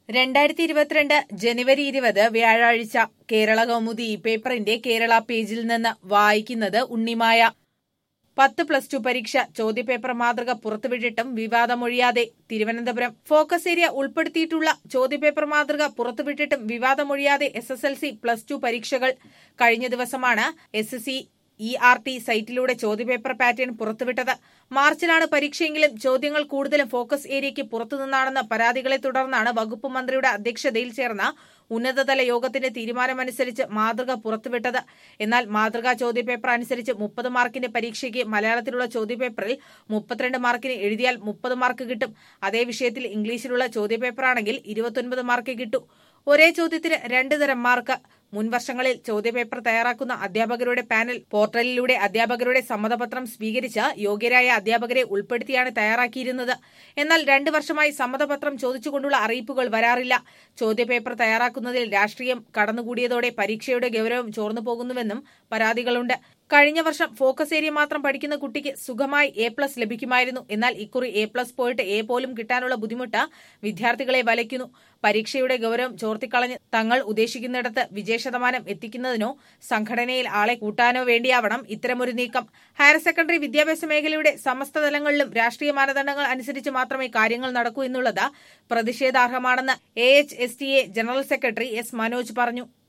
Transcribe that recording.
രണ്ടായിരത്തി ഇരുപത്തിരണ്ട് ജനുവരി ഇരുപത് വ്യാഴാഴ്ച കേരള കൗമുദി ഈ പേപ്പറിന്റെ കേരള പേജിൽ നിന്ന് വായിക്കുന്നത് ഉണ്ണിമായ പത്ത് പ്ലസ് ടു പരീക്ഷ ചോദ്യപേപ്പർ മാതൃക പുറത്തുവിട്ടിട്ടും വിവാദമൊഴിയാതെ തിരുവനന്തപുരം ഫോക്കസ് ഏരിയ ഉൾപ്പെടുത്തിയിട്ടുള്ള ചോദ്യപേപ്പർ മാതൃക പുറത്തുവിട്ടിട്ടും വിവാദമൊഴിയാതെ S S L C plus two പരീക്ഷകൾ കഴിഞ്ഞ ദിവസമാണ് S S C E R T സൈറ്റിലൂടെ ചോദ്യപേപ്പർ പാറ്റേൺ പുറത്തുവിട്ടത് മാർച്ചിലാണ് പരീക്ഷയെങ്കിലും ചോദ്യങ്ങൾ കൂടുതലും ഫോക്കസ് ഏരിയയ്ക്ക് പുറത്തുനിന്നാണെന്ന പരാതികളെ തുടർന്നാണ് വകുപ്പ് മന്ത്രിയുടെ അധ്യക്ഷതയിൽ ചേർന്ന ഉന്നതതല യോഗത്തിന്റെ തീരുമാനമനുസരിച്ച് മാതൃക പുറത്തുവിട്ടത് എന്നാൽ മാതൃകാ ചോദ്യപേപ്പർ അനുസരിച്ച് മുപ്പത് മാർക്കിന്റെ പരീക്ഷയ്ക്ക് മലയാളത്തിലുള്ള ചോദ്യപേപ്പറിൽ മുപ്പത്തിരണ്ട് മാർക്കിന് എഴുതിയാൽ മുപ്പത് മാർക്ക് കിട്ടും അതേ വിഷയത്തിൽ ഇംഗ്ലീഷിലുള്ള ചോദ്യപേപ്പറാണെങ്കിൽ ഇരുപത്തൊൻപത് മാർക്ക് കിട്ടൂ ഒരേ ചോദ്യത്തിന് രണ്ട് തരം മാർക്ക് മുൻവർഷങ്ങളിൽ ചോദ്യപേപ്പർ തയ്യാറാക്കുന്ന അധ്യാപകരുടെ പാനൽ പോർട്ടലിലൂടെ അധ്യാപകരുടെ സമ്മതപത്രം സ്വീകരിച്ച് യോഗ്യരായ അധ്യാപകരെ ഉൾപ്പെടുത്തിയാണ് തയ്യാറാക്കിയിരുന്നത് എന്നാൽ രണ്ട് വർഷമായി സമ്മതപത്രം ചോദിച്ചുകൊണ്ടുള്ള അറിയിപ്പുകൾ വരാറില്ല ചോദ്യപേപ്പർ തയ്യാറാക്കുന്നതിൽ രാഷ്ട്രീയം കടന്നുകൂടിയതോടെ പരീക്ഷയുടെ ഗൗരവം ചോർന്നു പോകുന്നുവെന്നും പരാതികളുണ്ട് കഴിഞ്ഞ വർഷം ഫോക്കസ് ഏരിയ മാത്രം പഠിക്കുന്ന കുട്ടിക്ക് സുഖമായി എ പ്ലസ് ലഭിക്കുമായിരുന്നു എന്നാൽ ഇക്കുറി എ പ്ലസ് പോയിട്ട് എ പോലും കിട്ടാനുള്ള ബുദ്ധിമുട്ട് വിദ്യാർത്ഥികളെ വലയ്ക്കുന്നു പരീക്ഷയുടെ ഗൗരവം ചോർത്തിക്കളഞ്ഞ് തങ്ങൾ ഉദ്ദേശിക്കുന്നിടത്ത് വിജയശതമാനം എത്തിക്കുന്നതിനോ സംഘടനയിൽ ആളെ കൂട്ടാനോ വേണ്ടിയാവണം ഇത്തരമൊരു നീക്കം ഹയർ സെക്കൻഡറി വിദ്യാഭ്യാസ മേഖലയുടെ സമസ്ത തലങ്ങളിലും രാഷ്ട്രീയ മാനദണ്ഡങ്ങൾ അനുസരിച്ച് മാത്രമേ കാര്യങ്ങൾ നടക്കൂ എന്നുള്ളത് പ്രതിഷേധാർഹമാണെന്ന് A H S T A general secretary S Manoj പറഞ്ഞു